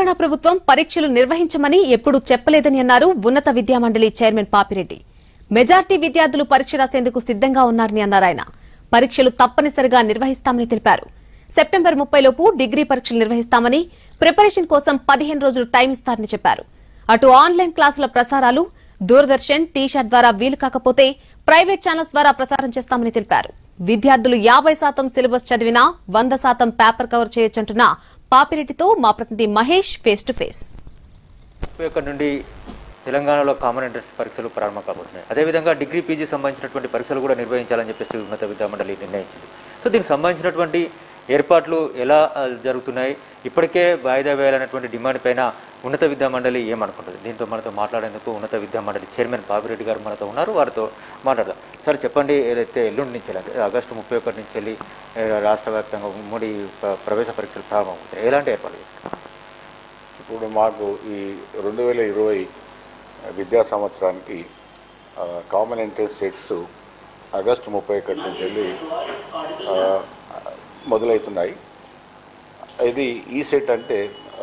తెలంగాణ ప్రభుత్వం పరీక్షలు నిర్వహించమని ఎప్పుడూ చెప్పలేదని అన్నారు ఉన్నత విద్యామండలి చైర్మన్ పాపిరెడ్డి మెజార్టీ విద్యార్థులు పరీక్ష రాసేందుకు సిద్దంగా ఉన్నారని అన్నారు ఆయన పరీక్షలు తప్పనిసరిగా నిర్వహిస్తామని తెలిపారు సెప్టెంబర్ ముప్పైలోపు డిగ్రీ పరీక్షలు నిర్వహిస్తామని ప్రిపరేషన్ కోసం పదిహేను రోజులు టైం ఇస్తారని చెప్పారు అటు ఆన్లైన్ క్లాసుల ప్రసారాలు దూరదర్శన్ టీషర్ట్ ద్వారా వీలు కాకపోతే ప్రైవేట్ ఛానల్స్ ద్వారా ప్రచారం చేస్తామని తెలిపారు విద్యార్థులు యాభై శాతం సిలబస్ చదివినా వంద శాతం పేపర్ కవర్ చేయొచ్చంటున్న పాపిరెడ్డితో మా ప్రతినిధి మహేష్ ఫేస్ టు ఫేస్ ముప్పై ఒకటి నుండి తెలంగాణలో కామన్ ఎంట్రన్స్ పరీక్షలు ప్రారంభం కాబోతున్నాయి అదేవిధంగా డిగ్రీ పీజీ సంబంధించినటువంటి పరీక్షలు కూడా నిర్వహించాలని చెప్పేసి ఉన్నత విద్యామండలి నిర్ణయించింది సో దీనికి సంబంధించినటువంటి ఏర్పాట్లు ఎలా ఆ, జరుగుతున్నాయి ఇప్పటికే వాయిదా వేయాలన్నటువంటి డిమాండ్ పైన ఉన్నత విద్యామండలి ఏమనుకుంటుంది దీంతో మనతో మాట్లాడేందుకు ఉన్నత విద్యామండలి చైర్మన్ బాబిరెడ్డి గారు మనతో ఉన్నారు వారితో మాట్లాడదాం సార్ చెప్పండి ఏదైతే ఎల్లుండి నుంచి అంటే ఆగస్టు ముప్పై ఒకటి నుంచి వెళ్ళి ఏ, రాష్ట్ర వ్యాప్తంగా ఉమ్మడి ప- ప్రవేశ పరీక్షలు ప్రారంభమవుతాయి ఎలాంటి ఏర్పాట్లు చేస్తారు ఇప్పుడు మాకు ఈ రెండు వేల ఇరవై విద్యా సంవత్సరానికి ఆ, కామన్ ఎంట్రన్స్ సెట్స్ ఆగస్టు ముప్పై ఒకటి నుంచి వెళ్ళి ఆ, మొదలవుతున్నాయి ఇది ఈ సెట్ అంటే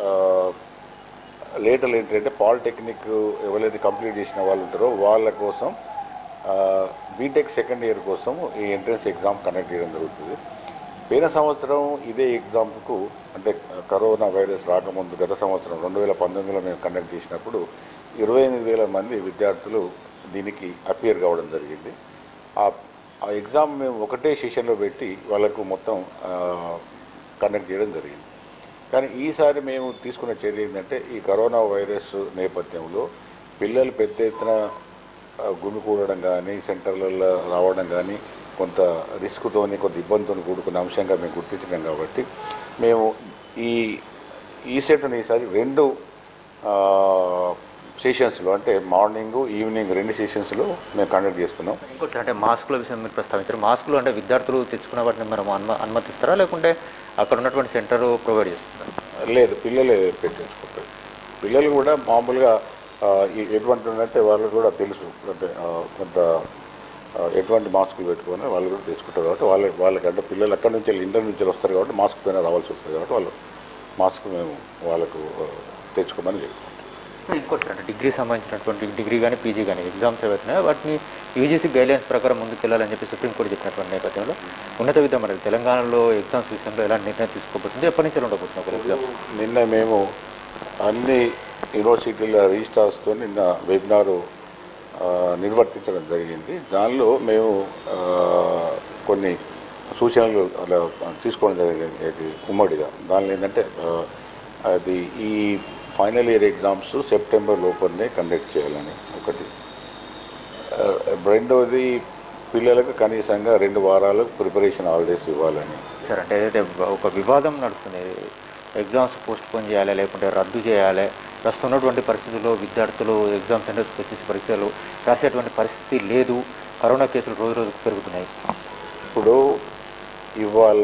లేటర్లు ఏంటంటే పాలిటెక్నిక్ ఎవరైతే కంప్లీట్ చేసిన వాళ్ళు ఉంటారో వాళ్ళ కోసం బీటెక్ సెకండ్ ఇయర్ కోసం ఈ ఎంట్రన్స్ ఎగ్జామ్ కండక్ట్ చేయడం జరుగుతుంది పోయిన సంవత్సరం ఇదే ఎగ్జామ్కు అంటే కరోనా వైరస్ రాకముందు గత సంవత్సరం రెండు వేల పంతొమ్మిదిలో మేము కండక్ట్ చేసినప్పుడు ఇరవై ఎనిమిది వేల మంది విద్యార్థులు దీనికి అపియర్ కావడం జరిగింది ఆ ఆ ఎగ్జామ్ మేము ఒకటే సెషన్లో పెట్టి వాళ్ళకు మొత్తం కండక్ట్ చేయడం జరిగింది కానీ ఈసారి మేము తీసుకున్న చర్య ఏంటంటే ఈ కరోనా వైరస్ నేపథ్యంలో పిల్లలు పెద్ద ఎత్తున ఆ, గుమికూడడం కానీ సెంటర్లలో రావడం కానీ కొంత రిస్క్తోని కొంత ఇబ్బందితో కూడుకున్న అంశంగా మేము గుర్తించినాం కాబట్టి మేము ఈ ఈ సెట్ని ఈసారి రెండు సెషన్స్లో అంటే మార్నింగ్ ఈవినింగ్ రెండు సెషన్స్లో మేము కండక్ట్ చేస్తున్నాం ఇంకోటి అంటే మాస్కుల విషయం మీరు ప్రస్తావించారు మాస్కులు అంటే విద్యార్థులు తెచ్చుకున్న వాటిని మనం అనుమ అనుమతిస్తారా లేకుంటే అక్కడ ఉన్నటువంటి సెంటర్ ప్రొవైడ్ చేస్తారా లేదు పిల్లలే పెట్టించుకుంటారు పిల్లలు కూడా మామూలుగా ఆ, ఈ- ఎటువంటి ఉన్నట్టే వాళ్ళు కూడా తెలుసు అంటే ఆ, కొంత ఆ, ఎటువంటి మాస్కులు పెట్టుకొని వాళ్ళు కూడా తెచ్చుకుంటారు కాబట్టి వాళ్ళ వాళ్ళకంటే పిల్లలు అక్కడి నుంచి వెళ్ళి ఇంటర్ నుంచి వస్తారు కాబట్టి మాస్క్ పైన రావాల్సి వస్తుంది కాబట్టి వాళ్ళు మాస్క్ మేము వాళ్ళకు ఆ, తెచ్చుకోమని చెప్తాం ఇంకోటి అంటే డిగ్రీ సంబంధించినటువంటి డిగ్రీ కానీ పీజీ కానీ ఎగ్జామ్స్ ఏవైతున్నాయో వాటిని యూజీసీ గైడ్లైన్స్ ప్రకారం ముందుకెళ్లాలని చెప్పి సుప్రీంకోర్టు చెప్పినటువంటి నేపథ్యంలో ఉన్నత విద్య మండలి తెలంగాణలో ఎగ్జామ్స్ విషయంలో ఎలాంటి నిర్ణయం తీసుకోబోతుంది ఎప్పటి నుంచి ఉండబోతుంది ఒక ఎగ్జామ్స్ నిన్న మేము అన్ని యూనివర్సిటీల రిజిస్ట్రార్స్తో నిన్న వెబినారు ఆ, నిర్వర్తించడం జరిగింది దానిలో మేము ఆ, కొన్ని సూచనలు అలా తీసుకోవడం జరిగింది ఇది ఉమ్మడిగా దానిలో ఏంటంటే ఆ, అది ఈ ఫైనల్ ఇయర్ ఎగ్జామ్స్ సెప్టెంబర్ లోపలనే కండక్ట్ చేయాలని ఒకటి ఆ, రెండవది పిల్లలకు కనీసంగా రెండు వారాలు ప్రిపరేషన్ హాలిడేస్ ఇవ్వాలని సార్ అంటే ఏదైతే ఒక వివాదం నడుస్తుంది ఎగ్జామ్స్ పోస్ట్ పోన్ చేయాలి లేకుంటే రద్దు చేయాలి ప్రస్తుతం ఉన్నటువంటి పరిస్థితుల్లో విద్యార్థులు ఎగ్జామ్ సెంటర్స్కి వచ్చేసి పరీక్షలు రాసేటువంటి పరిస్థితి లేదు కరోనా కేసులు రోజు రోజుకు పెరుగుతున్నాయి ఇప్పుడు ఇవాళ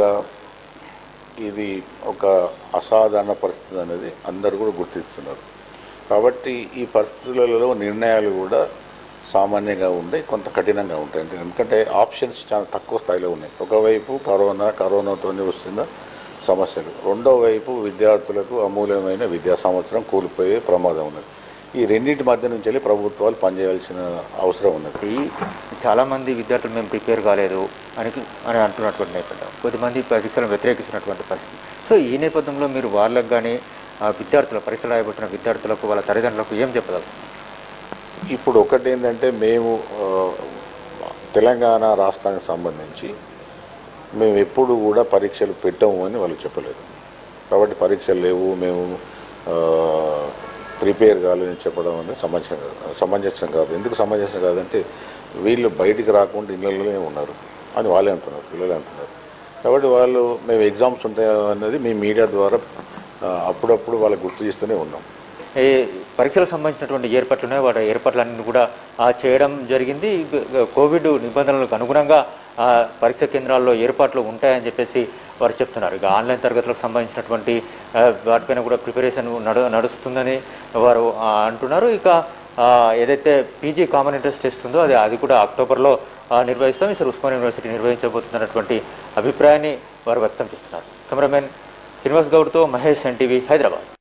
ఇది ఒక అసాధారణ పరిస్థితి అనేది అందరూ కూడా గుర్తిస్తున్నారు కాబట్టి ఈ పరిస్థితులలో నిర్ణయాలు కూడా సామాన్యంగా ఉండే కొంత కఠినంగా ఉంటాయి అంటే ఎందుకంటే ఆప్షన్స్ చాలా తక్కువ స్థాయిలో ఉన్నాయి ఒకవైపు కరోనా కరోనాతోనే వస్తున్న సమస్యలు రెండో వైపు విద్యార్థులకు అమూల్యమైన విద్యా సంవత్సరం కూలిపోయే ప్రమాదం ఉన్నది ఈ రెండింటి మధ్య నుంచి వెళ్ళి ప్రభుత్వాలు పనిచేయాల్సిన అవసరం ఉన్నది ఈ చాలామంది విద్యార్థులు మేము ప్రిపేర్ కాలేదు అని అని అంటున్నటువంటి నేపథ్యం కొద్దిమంది పరీక్షలను వ్యతిరేకిస్తున్నటువంటి పరిస్థితి సో ఈ నేపథ్యంలో మీరు వాళ్ళకు కానీ విద్యార్థుల పరీక్షలు రాయబోతున్న విద్యార్థులకు వాళ్ళ తల్లిదండ్రులకు ఏం చెప్పదలుచుకున్నారు ఇప్పుడు ఒకటి ఏంటంటే మేము ఆ, తెలంగాణ రాష్ట్రానికి సంబంధించి మేము ఎప్పుడు కూడా పరీక్షలు పెట్టము అని వాళ్ళు చెప్పలేదు కాబట్టి పరీక్షలు లేవు మేము ప్రిపేర్ కాలేదని చెప్పడం అనేది సమంజసం కాదు సమంజసం కాదు ఎందుకు సమంజసం కాదంటే వీళ్ళు బయటికి రాకుండా ఇళ్ళలోనే ఉన్నారు అని వాళ్ళే అంటున్నారు పిల్లలే అంటున్నారు కాబట్టి వాళ్ళు మేము ఎగ్జామ్స్ ఉంటాయి అన్నది మీ మీడియా ద్వారా ఆ, అప్పుడప్పుడు వాళ్ళకి గుర్తు చేస్తూనే ఉన్నాం ఏ పరీక్షలకు సంబంధించినటువంటి ఏర్పాట్లు ఉన్నాయి వాటి ఏర్పాట్లన్నీ కూడా ఆ, చేయడం జరిగింది ఇక కోవిడ్ నిబంధనలకు అనుగుణంగా ఆ, పరీక్ష కేంద్రాల్లో ఏర్పాట్లు ఉంటాయని చెప్పేసి వారు చెప్తున్నారు ఇక ఆన్లైన్ తరగతులకు సంబంధించినటువంటి ఆ, వాటిపైన కూడా ప్రిపరేషన్ నడు నడుస్తుందని వారు ఆ, అంటున్నారు ఇక ఆ, ఏదైతే పీజీ కామన్ ఇంట్రెస్ట్ టెస్ట్ ఉందో అది అది కూడా అక్టోబర్లో ఆ, నిర్వహిస్తాం ఈసారి ఉస్మాన్ యూనివర్సిటీ నిర్వహించబోతున్నటువంటి అభిప్రాయాన్ని వారు వ్యక్తం చేస్తున్నారు కెమెరామెన్ శ్రీనివాస్ గౌడ్తో మహేష్ ఎన్టీవీ హైదరాబాద్